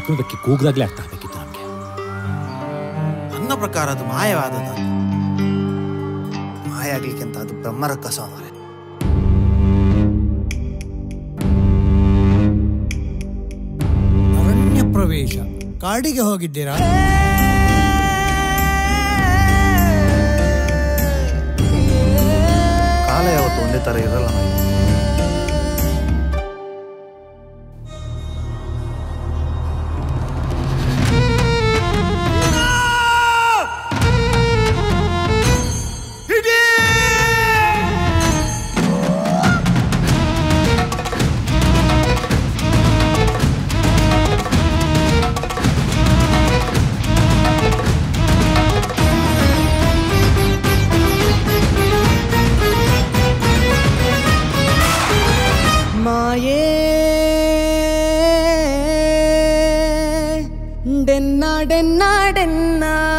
ಬೆಕ್ಕಿ ಕೂಗ್ದಾಗ್ಲೇ ಅರ್ಥ ಆಗ್ಬೇಕಿತ್ತು ನಮ್ಗೆ ನನ್ನ ಪ್ರಕಾರ ಅದು ಮಾಯವಾದದ ಮಾಯ ಆಗ್ಲಿಕ್ಕೆ ಅಂತ ಅದು ಬ್ರಹ್ಮರ ಕಸ ಮಾರೆ ಅರಣ್ಯ ಪ್ರವೇಶ ಕಾಡಿಗೆ ಹೋಗಿದ್ದೀರಾ ಕಾಲ ಯಾವತ್ತು ಒಂದೇ ತರ ಇರಲ್ಲ ಮಾಯ. ಮಾಯೇ ಡೆನ್ನ ಡೆನ್ನ ಡೆನ್ನ